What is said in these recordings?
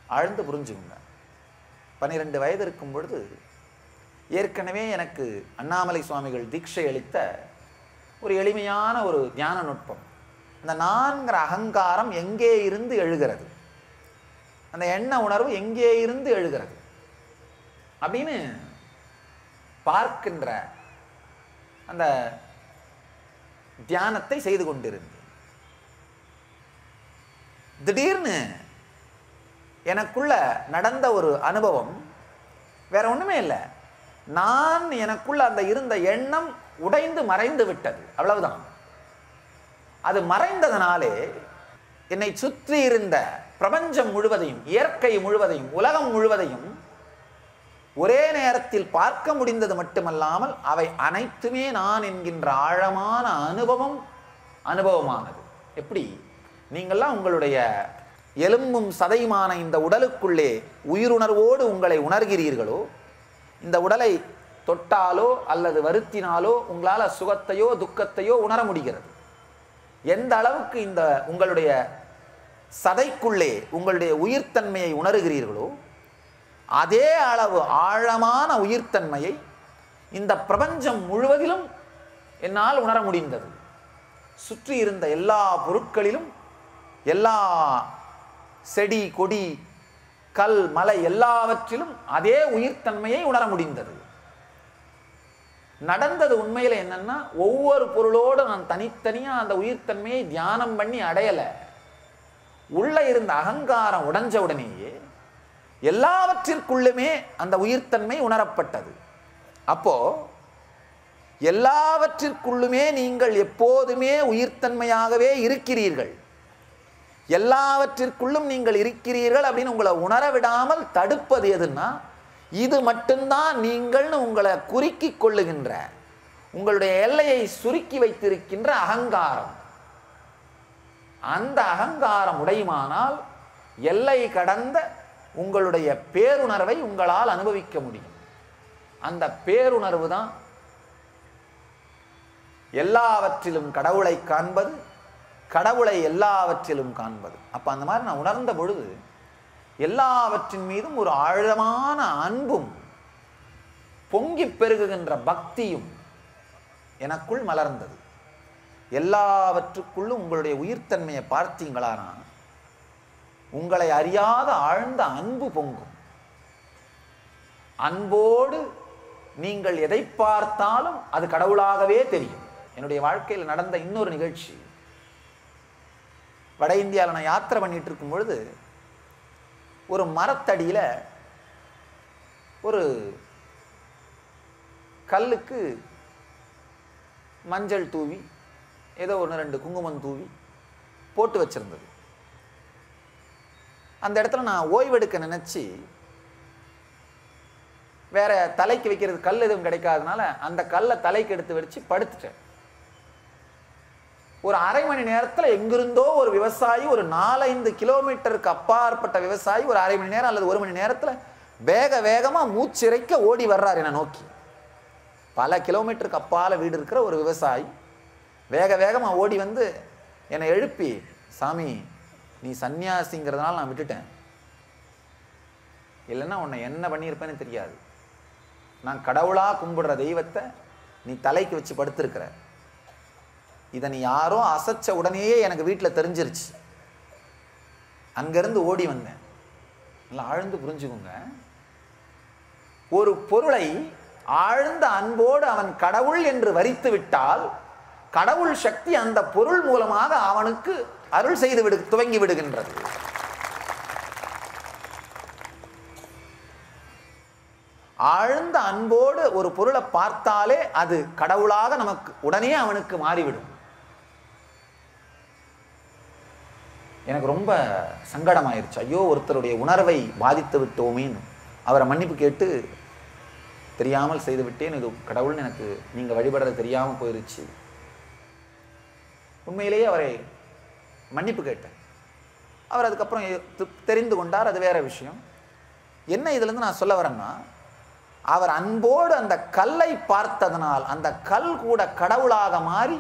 ஆழ்ந்து புரிஞ்சுங்க பன்னிரெண்டு வயது இருக்கும் பொழுது ஏற்கனவே எனக்கு அண்ணாமலை சுவாமிகள் தீட்சை அளித்த ஒரு எளிமையான ஒரு ஞான நுட்பம் அந்த நான்கிற அகங்காரம் எங்கே இருந்து எழுகிறது அந்த எண்ண உணர்வு எங்கே இருந்து எழுகிறது அப்படின்னு பார்க்கின்ற அந்த தியானத்தை செய்து கொண்டிருந்தேன் திடீர்னு எனக்குள்ள நடந்த ஒரு அனுபவம் வேற ஒண்ணுமே இல்லை நான் எனக்குள்ள அந்த இருந்த எண்ணம் உடைந்து மறைந்து விட்டது அவ்வளவுதான் அது மறைந்ததனாலே என்னை சுற்றி இருந்த பிரபஞ்சம் முழுவதையும் இயற்கை முழுவதையும் உலகம் முழுவதையும் ஒரே நேரத்தில் பார்க்க முடிந்தது மட்டுமல்லாமல் அவை அனைத்துமே நான் என்கின்ற ஆழமான அனுபவம் அனுபவமானது எப்படி நீங்கள்லாம் உங்களுடைய எலும்பும் சதையுமான இந்த உடலுக்குள்ளே உயிருணர்வோடு உங்களை உணர்கிறீர்களோ இந்த உடலை தொட்டாலோ அல்லது வருத்தினாலோ உங்களால் சுகத்தையோ துக்கத்தையோ உணர முடிகிறது எந்த அளவுக்கு இந்த உங்களுடைய சதைக்குள்ளே உங்களுடைய உயிர்த்தன்மையை உணர்கிறீர்களோ அதே அளவு ஆழமான உயிர்த்தன்மையை இந்த பிரபஞ்சம் முழுவதிலும் என்னால் உணர முடிந்தது சுற்றி இருந்த எல்லா பொருட்களிலும் எல்லா செடி கொடி கல் மலை எல்லாவற்றிலும் அதே உயிர்த்தன்மையை உணர முடிந்தது நடந்தது உண்மையில என்னன்னா ஒவ்வொரு பொருளோடு நான் தனித்தனியா அந்த உயிர்த்தன்மையை தியானம் பண்ணி அடையல உள்ள இருந்த அகங்காரம் உடைஞ்ச உடனேயே எல்லாவற்றிற்குள்ளுமே அந்த உயிர்த்தன்மை உணரப்பட்டது அப்போ எல்லாவற்றிற்குள்ளுமே நீங்கள் எப்போதுமே உயிர்த்தன்மையாகவே இருக்கிறீர்கள் எல்லாவற்றிற்குள்ளும் நீங்கள் இருக்கிறீர்கள் அப்படின்னு உங்களை உணர விடாமல் தடுப்பது எதுன்னா இது மட்டும்தான் நீங்கள்னு உங்களை குறுக்கி கொள்ளுகின்ற உங்களுடைய எல்லையை சுருக்கி வைத்திருக்கின்ற அகங்காரம் அந்த அகங்காரம் உடையுமானால் எல்லை கடந்த உங்களுடைய பேருணர்வை உங்களால் அனுபவிக்க முடியும் அந்த பேருணர்வு தான் எல்லாவற்றிலும் கடவுளை காண்பது கடவுளை எல்லாவற்றிலும் காண்பது அப்ப அந்த மாதிரி நான் உணர்ந்த பொழுது எல்லாவற்றின் மீதும் ஒரு ஆழமான அன்பும் பொங்கி பெருகுகின்ற பக்தியும் எனக்குள் மலர்ந்தது எல்லாவற்றுக்குள்ளும் உங்களுடைய உயிர்த்தன்மையை பார்த்தீங்களானா உங்களை அறியாத ஆழ்ந்த அன்பு பொங்கும் அன்போடு நீங்கள் எதை பார்த்தாலும் அது கடவுளாகவே தெரியும் என்னுடைய வாழ்க்கையில் நடந்த இன்னொரு நிகழ்ச்சி வட இந்தியாவில் நான் யாத்திரை பண்ணிட்டு இருக்கும் பொழுது ஒரு மரத்தடியில் ஒரு கல்லுக்கு மஞ்சள் தூவி ஏதோ ஒன்று ரெண்டு குங்குமம் தூவி போட்டு வச்சிருந்தது அந்த இடத்துல நான் ஓய்வெடுக்க நினைச்சு வேற தலைக்கு வைக்கிறது கல் எதுவும் கிடைக்காதனால அந்த கல்லை தலைக்கு எடுத்து வச்சு படுத்துட்டேன் ஒரு அரை மணி நேரத்தில் எங்கிருந்தோ ஒரு விவசாயி ஒரு நாலைந்து கிலோமீட்டருக்கு அப்பாற்பட்ட விவசாயி ஒரு அரை மணி நேரம் அல்லது ஒரு மணி நேரத்தில் வேக வேகமாக மூச்சிறைக்க ஓடி வர்றார் என்னை நோக்கி பல கிலோமீட்டருக்கு அப்பால வீடு இருக்கிற ஒரு விவசாயி வேக வேகமாக ஓடி வந்து என்னை எழுப்பி சாமி நீ சன்னியாசிங்கிறதுனால நான் விட்டுட்டேன் இல்லைன்னா உன்னை என்ன பண்ணியிருப்பேன்னு தெரியாது நான் கடவுளாக கும்பிடுற தெய்வத்தை நீ தலைக்கு வச்சு படுத்திருக்கிற இதை நீ யாரோ அசைச்ச உடனேயே எனக்கு வீட்டில் தெரிஞ்சிருச்சு அங்கேருந்து ஓடி வந்தேன் நல்லா ஆழ்ந்து புரிஞ்சுக்கோங்க ஒரு பொருளை ஆழ்ந்த அன்போடு அவன் கடவுள் என்று வரித்து விட்டால் கடவுள் சக்தி அந்த பொருள் மூலமாக அவனுக்கு அருள் செய்து விடு துவங்கி விடுகின்றது ஆழ்ந்த அன்போடு ஒரு பொருளை பார்த்தாலே அது கடவுளாக நமக்கு உடனே அவனுக்கு மாறிவிடும் எனக்கு ரொம்ப சங்கடமாயிருச்சு ஐயோ ஒருத்தருடைய உணர்வை பாதித்து விட்டோமேன்னு அவரை மன்னிப்பு கேட்டு தெரியாமல் செய்து விட்டேன் இது கடவுள்னு எனக்கு நீங்க வழிபடுறது தெரியாம போயிருச்சு உண்மையிலேயே அவரை மன்னிப்பு கேட்டேன் அவர் அதுக்கப்புறம் எ- து- தெரிந்து கொண்டார் அது வேற விஷயம் என்ன இதுலேருந்து நான் சொல்ல வரேன்னா அவர் அன்போடு அந்த கல்லை பார்த்ததனால் அந்த கல் கூட கடவுளாக மாறி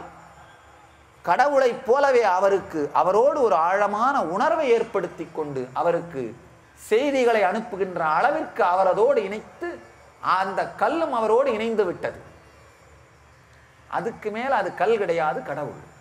கடவுளைப் போலவே அவருக்கு அவரோடு ஒரு ஆழமான உணர்வை ஏற்படுத்தி கொண்டு அவருக்கு செய்திகளை அனுப்புகின்ற அளவிற்கு அவரதோடு இணைத்து அந்த கல்லும் அவரோடு இணைந்து விட்டது அதுக்கு மேல அது கல் கிடையாது கடவுள்